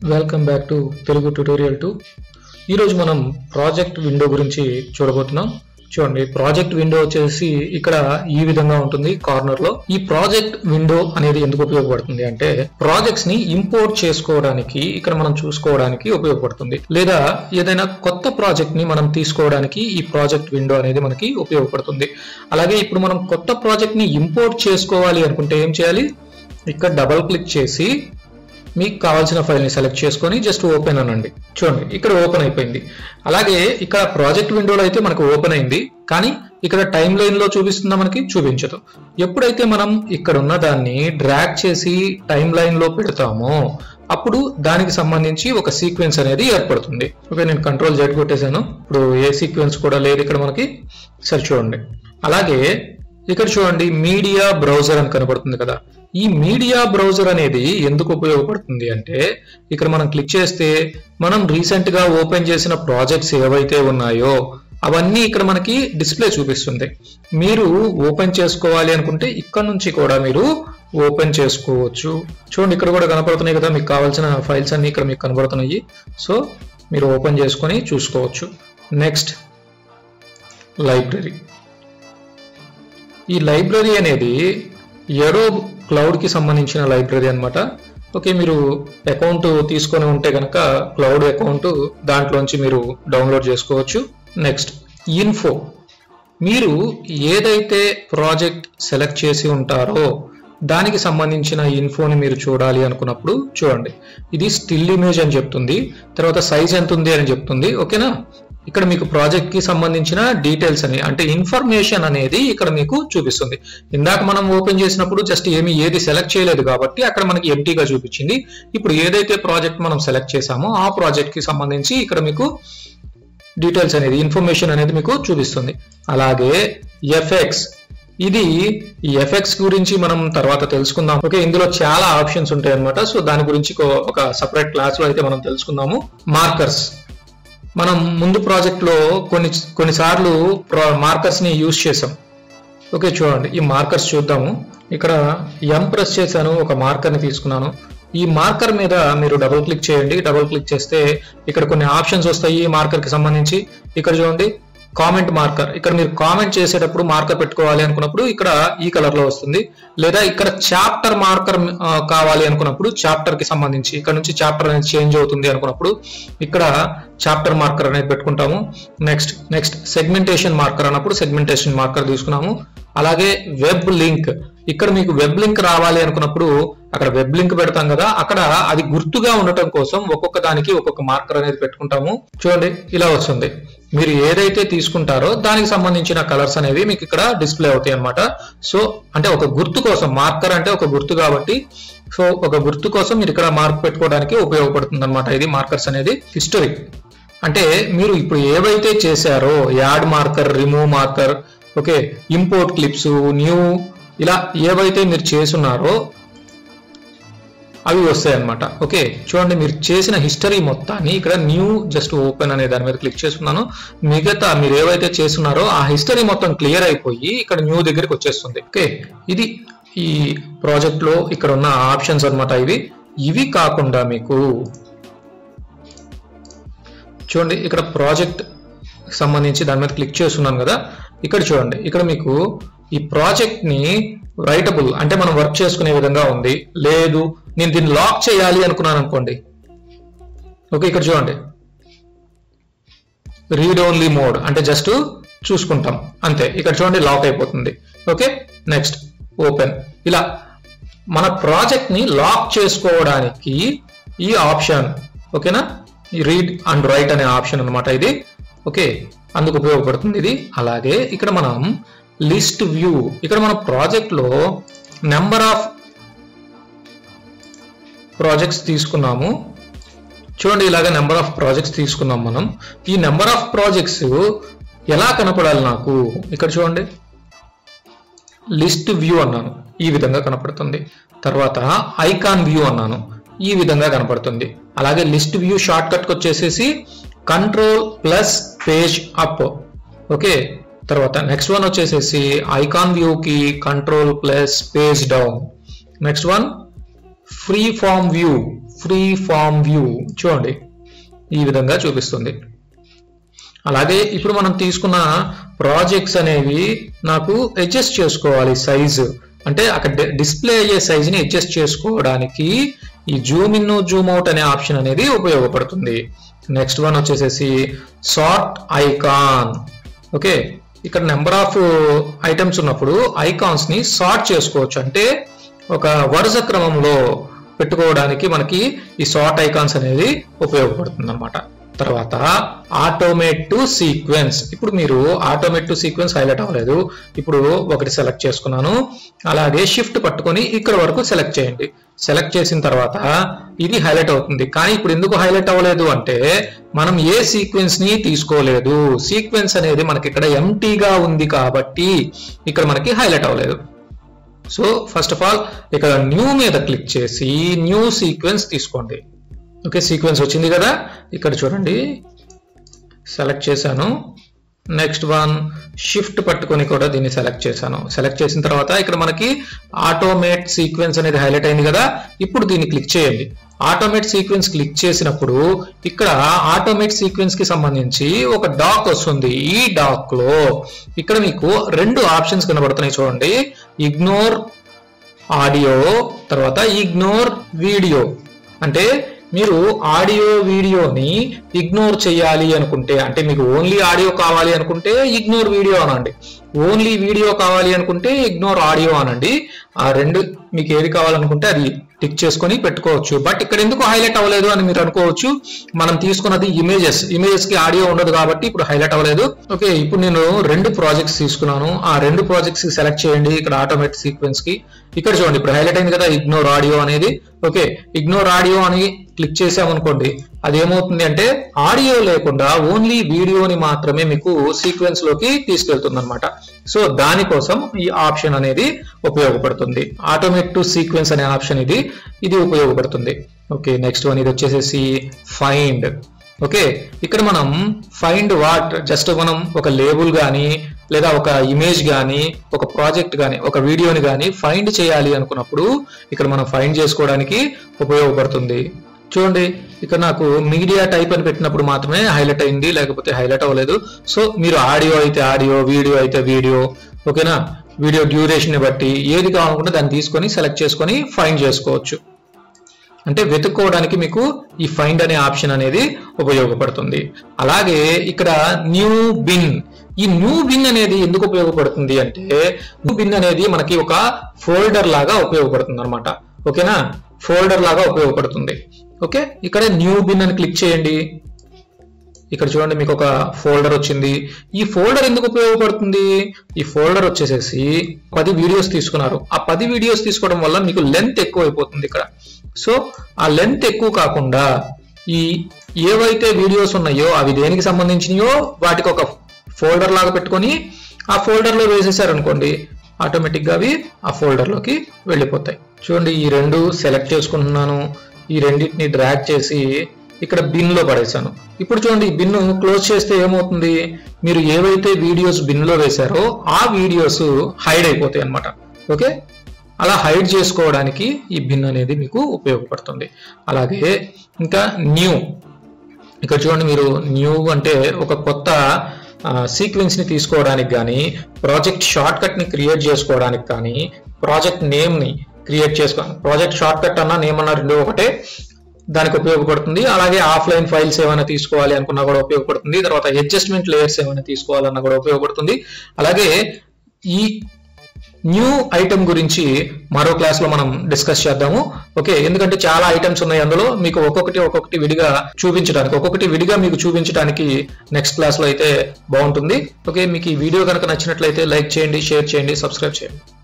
welcome back to Telugu tutorial two ఈరోజు మనం project window గురించి చూడబోతున్నాం చూడండి ప్రాజెక్ట్ విండో వచ్చేసి ఇక్కడ ఈ విధంగా ఉంటుంది కార్నర్ లో ఈ ప్రాజెక్ట్ విండో అనేది ఎందుకు ఉపయోగపడుతుంది అంటే ప్రాజెక్ట్స్ ని ఇంపోర్ట్ చేసుకోవడానికి ఇక్కడ మనం చూసుకోవడానికి ఉపయోగపడుతుంది లేదా ఏదైనా కొత్త ప్రాజెక్ట్ ని మనం తీసుకోవడానికి ఈ ప్రాజెక్ట్ విండో అనేది మనకి ఉపయోగపడుతుంది అలాగే ఇప్పుడు మనం కొత్త ప్రాజెక్ట్ ని ఇంపోర్ట్ చేసుకోవాలి అనుకుంటే ఏం చేయాలి ఇక్కడ డబల్ క్లిక్ చేసి మీకు కావాల్సిన ఫైల్ని సెలెక్ట్ చేసుకొని జస్ట్ ఓపెన్ అనండి చూడండి ఇక్కడ ఓపెన్ అయిపోయింది అలాగే ఇక్కడ ప్రాజెక్ట్ విండోలో అయితే మనకు ఓపెన్ అయింది కానీ ఇక్కడ టైం లైన్ లో చూపిస్తుందా మనకి చూపించదు ఎప్పుడైతే మనం ఇక్కడ ఉన్న దాన్ని డ్రాగ్ చేసి టైం లైన్ లో పెడతామో అప్పుడు దానికి సంబంధించి ఒక సీక్వెన్స్ అనేది ఏర్పడుతుంది ఓకే నేను కంట్రోల్ జెడ్ కొట్టేశాను ఇప్పుడు ఏ సీక్వెన్స్ కూడా లేదు ఇక్కడ మనకి సరే చూడండి అలాగే ఇక్కడ చూడండి మీడియా బ్రౌజర్ అని కనబడుతుంది కదా ఈ మీడియా బ్రౌజర్ అనేది ఎందుకు ఉపయోగపడుతుంది అంటే ఇక్కడ మనం క్లిక్ చేస్తే మనం రీసెంట్ గా ఓపెన్ చేసిన ప్రాజెక్ట్స్ ఏవైతే ఉన్నాయో అవన్నీ ఇక్కడ మనకి డిస్ప్లే చూపిస్తుంది మీరు ఓపెన్ చేసుకోవాలి అనుకుంటే ఇక్కడ నుంచి కూడా మీరు ఓపెన్ చేసుకోవచ్చు చూడండి ఇక్కడ కూడా కనపడుతున్నాయి కదా మీకు కావాల్సిన ఫైల్స్ అన్ని ఇక్కడ మీకు కనబడుతున్నాయి సో మీరు ఓపెన్ చేసుకొని చూసుకోవచ్చు నెక్స్ట్ లైబ్రరీ ఈ లైబ్రరీ అనేది ఎడో క్లౌడ్ కి సంబంధించిన లైబ్రరీ అన్నమాట ఓకే మీరు అకౌంట్ తీసుకొని ఉంటే కనుక క్లౌడ్ అకౌంట్ దాంట్లోంచి మీరు డౌన్లోడ్ చేసుకోవచ్చు నెక్స్ట్ ఇన్ఫో మీరు ఏదైతే ప్రాజెక్ట్ సెలెక్ట్ చేసి ఉంటారో దానికి సంబంధించిన ఇన్ఫోని మీరు చూడాలి అనుకున్నప్పుడు చూడండి ఇది స్టిల్ ఇమేజ్ అని చెప్తుంది తర్వాత సైజ్ ఎంత ఉంది అని చెప్తుంది ఓకేనా ఇక్కడ మీకు ప్రాజెక్ట్ కి సంబంధించిన డీటెయిల్స్ అని అంటే ఇన్ఫర్మేషన్ అనేది ఇక్కడ మీకు చూపిస్తుంది ఇందాక మనం ఓపెన్ చేసినప్పుడు జస్ట్ ఏమి ఏది సెలెక్ట్ చేయలేదు కాబట్టి అక్కడ మనకి ఎంటీగా చూపించింది ఇప్పుడు ఏదైతే ప్రాజెక్ట్ మనం సెలెక్ట్ చేసామో ఆ ప్రాజెక్ట్ కి సంబంధించి ఇక్కడ మీకు డీటెయిల్స్ అనేది ఇన్ఫర్మేషన్ అనేది మీకు చూపిస్తుంది అలాగే ఎఫెక్స్ ఇది ఈ ఎఫెక్ట్స్ గురించి మనం తర్వాత తెలుసుకుందాం ఓకే ఇందులో చాలా ఆప్షన్స్ ఉంటాయి అనమాట సో దాని గురించి ఒక సపరేట్ క్లాస్ లో అయితే మనం తెలుసుకుందాము మార్కర్స్ మనం ముందు ప్రాజెక్ట్ లో కొన్ని కొన్నిసార్లు మార్కర్స్ ని యూజ్ చేసాం ఓకే చూడండి ఈ మార్కర్స్ చూద్దాము ఇక్కడ ఎం ప్రెస్ చేశాను ఒక మార్కర్ ని తీసుకున్నాను ఈ మార్కర్ మీద మీరు డబుల్ క్లిక్ చేయండి డబుల్ క్లిక్ చేస్తే ఇక్కడ కొన్ని ఆప్షన్స్ వస్తాయి ఈ మార్కర్ కి సంబంధించి ఇక్కడ చూడండి కామెంట్ మార్కర్ ఇక్కడ మీరు కామెంట్ చేసేటప్పుడు మార్కర్ పెట్టుకోవాలి అనుకున్నప్పుడు ఇక్కడ ఈ కలర్ లో వస్తుంది లేదా ఇక్కడ చాప్టర్ మార్కర్ కావాలి అనుకున్నప్పుడు చాప్టర్ కి సంబంధించి ఇక్కడ నుంచి చాప్టర్ అనేది చేంజ్ అవుతుంది అనుకున్నప్పుడు ఇక్కడ చాప్టర్ మార్కర్ అనేది పెట్టుకుంటాము నెక్స్ట్ నెక్స్ట్ సెగ్మెంటేషన్ మార్కర్ అన్నప్పుడు సెగ్మెంటేషన్ మార్కర్ తీసుకున్నాము అలాగే వెబ్ లింక్ ఇక్కడ మీకు వెబ్ లింక్ రావాలి అనుకున్నప్పుడు అక్కడ వెబ్ లింక్ పెడతాం కదా అక్కడ అది గుర్తుగా ఉండటం కోసం ఒక్కొక్క దానికి ఒక్కొక్క మార్కర్ అనేది పెట్టుకుంటాము చూడండి ఇలా వస్తుంది మీరు ఏదైతే తీసుకుంటారో దానికి సంబంధించిన కలర్స్ అనేవి మీకు ఇక్కడ డిస్ప్లే అవుతాయి అనమాట సో అంటే ఒక గుర్తు కోసం మార్కర్ అంటే ఒక గుర్తు కాబట్టి సో ఒక గుర్తు కోసం మీరు ఇక్కడ మార్క్ పెట్టుకోవడానికి ఉపయోగపడుతుంది అనమాట ఇది మార్కర్స్ అనేది హిస్టరీ అంటే మీరు ఇప్పుడు ఏవైతే చేశారో add marker remove marker okay import clips new ఇలా ఏవైతే మీరు చేసున్నారో అవి వస్తాయి అనమాట ఓకే చూడండి మీరు చేసిన హిస్టరీ మొత్తాన్ని ఇక్కడ న్యూ జస్ట్ ఓపెన్ అనే దాని మీద క్లిక్ చేస్తున్నాను మిగతా మీరు ఏవైతే చేస్తున్నారో ఆ హిస్టరీ మొత్తం క్లియర్ అయిపోయి ఇక్కడ న్యూ దగ్గరికి వచ్చేస్తుంది ఓకే ఇది ఈ ప్రాజెక్ట్ లో ఇక్కడ ఉన్న ఆప్షన్స్ అనమాట ఇవి ఇవి కాకుండా మీకు చూడండి ఇక్కడ ప్రాజెక్ట్ సంబంధించి దాని మీద క్లిక్ చేస్తున్నాను కదా ఇక్కడ చూడండి ఇక్కడ మీకు ఈ ప్రాజెక్ట్ ని రైటబుల్ అంటే మనం వర్క్ చేసుకునే విధంగా ఉంది లేదు నేను దీన్ని లాక్ చేయాలి అనుకున్నాను అనుకోండి ఓకే ఇక్కడ చూడండి రీడ్ ఓన్లీ మోడ్ అంటే జస్ట్ చూసుకుంటాం అంతే ఇక్కడ చూడండి లాక్ అయిపోతుంది ఓకే నెక్స్ట్ ఓపెన్ ఇలా మన ప్రాజెక్ట్ ని లాక్ చేసుకోవడానికి ఈ ఆప్షన్ ఓకేనా ఈ రీడ్ అండ్ రైట్ అనే ఆప్షన్ అనమాట ఇది ఓకే అందుకు ఉపయోగపడుతుంది ఇది అలాగే ఇక్కడ మనం లిస్ట్ వ్యూ ఇక్కడ మన ప్రాజెక్ట్ లో నెంబర్ ఆఫ్ ప్రాజెక్ట్స్ తీసుకున్నాము చూడండి ఇలాగ నెంబర్ ఆఫ్ ప్రాజెక్ట్స్ తీసుకున్నాం మనం ఈ నెంబర్ ఆఫ్ ప్రాజెక్ట్స్ ఎలా కనపడాలి నాకు ఇక్కడ చూడండి లిస్ట్ వ్యూ అన్నాను ఈ విధంగా కనపడుతుంది తర్వాత ఐకాన్ వ్యూ అన్నాను ఈ విధంగా కనపడుతుంది అలాగే లిస్ట్ వ్యూ షార్ట్ కట్ వచ్చేసేసి control plus page up okay తర్వాత నెక్స్ట్ వన్ వచ్చేసేసి ఐకాన్ వ్యూ కి control plus page down next one free form view free form view చూడండి ఈ విధంగా చూపిస్తుంది అలాగే ఇప్పుడు మనం తీసుకున్న ప్రాజెక్ట్స్ అనేవి నాకు అడ్జస్ట్ చేసుకోవాలి సైజు అంటే అక్కడ డిస్ప్లే అయ్యే సైజుని అడ్జస్ట్ చేసుకోవడానికి ఈ జూమ్ ఇన్ జూమ్ అవుట్ అనే ఆప్షన్ అనేది ఉపయోగపడుతుంది నెక్స్ట్ వన్ వచ్చేసేసి సార్ట్ ఐకాన్ ఓకే ఇక్కడ నెంబర్ ఆఫ్ ఐటమ్స్ ఉన్నప్పుడు ఐకాన్స్ ని సార్ట్ చేసుకోవచ్చు అంటే ఒక వరుస క్రమంలో పెట్టుకోవడానికి మనకి ఈ సార్ట్ ఐకాన్స్ అనేది ఉపయోగపడుతుంది అనమాట తర్వాత ఆటోమేట్ టు సీక్వెన్స్ ఇప్పుడు మీరు ఆటోమేట్ టు సీక్వెన్స్ హైలైట్ అవ్వలేదు ఇప్పుడు ఒకటి సెలెక్ట్ చేసుకున్నాను అలాగే షిఫ్ట్ పట్టుకొని ఇక్కడ వరకు సెలెక్ట్ చేయండి సెలెక్ట్ చేసిన తర్వాత ఇది హైలైట్ అవుతుంది కానీ ఇప్పుడు ఎందుకు హైలైట్ అవ్వలేదు అంటే మనం ఏ సీక్వెన్స్ ని తీసుకోలేదు సీక్వెన్స్ అనేది మనకి ఇక్కడ ఎంటీగా ఉంది కాబట్టి ఇక్కడ మనకి హైలైట్ అవ్వలేదు సో ఫస్ట్ ఆఫ్ ఆల్ ఇక్కడ న్యూ మీద క్లిక్ చేసి న్యూ సీక్వెన్స్ తీసుకోండి ఓకే సీక్వెన్స్ వచ్చింది కదా ఇక్కడ చూడండి సెలెక్ట్ చేశాను నెక్స్ట్ వన్ షిఫ్ట్ పట్టుకొని కూడా దీన్ని సెలెక్ట్ చేశాను సెలెక్ట్ చేసిన తర్వాత ఇక్కడ మనకి ఆటోమేట్ సీక్వెన్స్ అనేది హైలైట్ అయింది కదా ఇప్పుడు దీన్ని క్లిక్ చేయండి ఆటోమేట్ సీక్వెన్స్ క్లిక్ చేసినప్పుడు ఇక్కడ ఆటోమేట్ సీక్వెన్స్ కి సంబంధించి ఒక డాక్ వస్తుంది ఈ డాక్ లో ఇక్కడ మీకు రెండు ఆప్షన్స్ కనబడుతున్నాయి చూడండి ఇగ్నోర్ ఆడియో తర్వాత ఇగ్నోర్ వీడియో అంటే మీరు ఆడియో వీడియోని ఇగ్నోర్ చేయాలి అనుకుంటే అంటే మీకు ఓన్లీ ఆడియో కావాలి అనుకుంటే ఇగ్నోర్ వీడియో అనండి ఓన్లీ వీడియో కావాలి అనుకుంటే ఇగ్నోర్ ఆడియో అనండి ఆ రెండు మీకు ఏది కావాలనుకుంటే అది టిక్ చేసుకొని పెట్టుకోవచ్చు బట్ ఇక్కడ ఎందుకు హైలైట్ అవ్వలేదు అని మీరు అనుకోవచ్చు మనం తీసుకున్నది ఇమేజెస్ ఇమేజెస్ కి ఆడియో ఉండదు కాబట్టి ఇప్పుడు హైలైట్ అవ్వలేదు ఓకే ఇప్పుడు నేను రెండు ప్రాజెక్ట్స్ తీసుకున్నాను ఆ రెండు ప్రాజెక్ట్స్ సెలెక్ట్ చేయండి ఇక్కడ ఆటోమేటిక్ సీక్వెన్స్ కి ఇక్కడ చూడండి ఇప్పుడు హైలైట్ అయింది కదా ఇగ్నోర్ ఆడియో అనేది ఓకే ఇగ్నోర్ ఆడియో అని క్లిక్ చేసామనుకోండి అది ఏమవుతుంది అంటే ఆడియో లేకుండా ఓన్లీ వీడియోని మాత్రమే మీకు సీక్వెన్స్ లోకి తీసుకెళ్తుంది అనమాట సో దానికోసం ఈ ఆప్షన్ అనేది ఉపయోగపడుతుంది ఆటోమేట్ టు సీక్వెన్స్ అనే ఆప్షన్ ఇది ఇది ఉపయోగపడుతుంది ఓకే నెక్స్ట్ వన్ ఇది వచ్చేసేసి ఫైండ్ ఓకే ఇక్కడ మనం ఫైండ్ వాట్ జస్ట్ మనం ఒక లేబుల్ కానీ లేదా ఒక ఇమేజ్ కానీ ఒక ప్రాజెక్ట్ కానీ ఒక వీడియోని కానీ ఫైండ్ చేయాలి అనుకున్నప్పుడు ఇక్కడ మనం ఫైండ్ చేసుకోవడానికి ఉపయోగపడుతుంది చూడండి ఇక్కడ నాకు మీడియా టైప్ అని పెట్టినప్పుడు మాత్రమే హైలైట్ అయింది లేకపోతే హైలైట్ అవ్వలేదు సో మీరు ఆడియో అయితే ఆడియో వీడియో అయితే వీడియో ఓకేనా వీడియో డ్యూరేషన్ బట్టి ఏది కావాలనుకుంటే దాన్ని తీసుకొని సెలెక్ట్ చేసుకొని ఫైండ్ చేసుకోవచ్చు అంటే వెతుక్కోవడానికి మీకు ఈ ఫైండ్ అనే ఆప్షన్ అనేది ఉపయోగపడుతుంది అలాగే ఇక్కడ న్యూ బిన్ ఈ న్యూ బిన్ అనేది ఎందుకు ఉపయోగపడుతుంది అంటే న్యూ బిన్ అనేది మనకి ఒక ఫోల్డర్ లాగా ఉపయోగపడుతుంది అనమాట ఓకేనా ఫోల్డర్ లాగా ఉపయోగపడుతుంది ఓకే ఇక్కడ న్యూ బిన్ అని క్లిక్ చేయండి ఇక్కడ చూడండి మీకు ఒక ఫోల్డర్ వచ్చింది ఈ ఫోల్డర్ ఎందుకు ఉపయోగపడుతుంది ఈ ఫోల్డర్ వచ్చేసేసి పది వీడియోస్ తీసుకున్నారు ఆ పది వీడియోస్ తీసుకోవడం వల్ల మీకు లెంత్ ఎక్కువ అయిపోతుంది ఇక్కడ సో ఆ లెంత్ ఎక్కువ కాకుండా ఈ ఏవైతే వీడియోస్ ఉన్నాయో అవి దేనికి సంబంధించినయో వాటికి ఒక ఫోల్డర్ లాగా పెట్టుకొని ఆ ఫోల్డర్ లో వేసేసారు అనుకోండి ఆటోమేటిక్ గా అవి ఆ ఫోల్డర్ లోకి వెళ్ళిపోతాయి చూడండి ఈ రెండు సెలెక్ట్ చేసుకుంటున్నాను ఈ రెండింటిని డ్రాగ్ చేసి ఇక్కడ బిన్ లో పడేశాను ఇప్పుడు చూడండి ఈ బిన్ క్లోజ్ చేస్తే ఏమవుతుంది మీరు ఏవైతే వీడియోస్ బిన్ లో వేశారో ఆ వీడియోస్ హైడ్ అయిపోతాయి అన్నమాట ఓకే అలా హైడ్ చేసుకోవడానికి ఈ బిన్ అనేది మీకు ఉపయోగపడుతుంది అలాగే ఇంకా న్యూ ఇక్కడ చూడండి మీరు న్యూ అంటే ఒక కొత్త సీక్వెన్స్ ని తీసుకోవడానికి కానీ ప్రాజెక్ట్ షార్ట్ కట్ ని క్రియేట్ చేసుకోవడానికి కానీ ప్రాజెక్ట్ నేమ్ ని క్రియేట్ చేసుకో ప్రాజెక్ట్ షార్ట్ కట్ అన్నా నేమ్ అన్నా రెండు ఒకటే దానికి ఉపయోగపడుతుంది అలాగే ఆఫ్లైన్ ఫైల్స్ ఏమైనా తీసుకోవాలి అనుకున్నా కూడా ఉపయోగపడుతుంది తర్వాత అడ్జస్ట్మెంట్ లేయర్స్ ఏమైనా తీసుకోవాలన్నా కూడా ఉపయోగపడుతుంది అలాగే ఈ న్యూ ఐటమ్ గురించి మరో క్లాస్ లో మనం డిస్కస్ చేద్దాము ఓకే ఎందుకంటే చాలా ఐటమ్స్ ఉన్నాయి అందులో మీకు ఒక్కొక్కటి ఒక్కొక్కటి విడిగా చూపించడానికి ఒక్కొక్కటి విడిగా మీకు చూపించడానికి నెక్స్ట్ క్లాస్ లో అయితే బాగుంటుంది ఓకే మీకు ఈ వీడియో కనుక నచ్చినట్లయితే లైక్ చేయండి షేర్ చేయండి సబ్స్క్రైబ్ చేయండి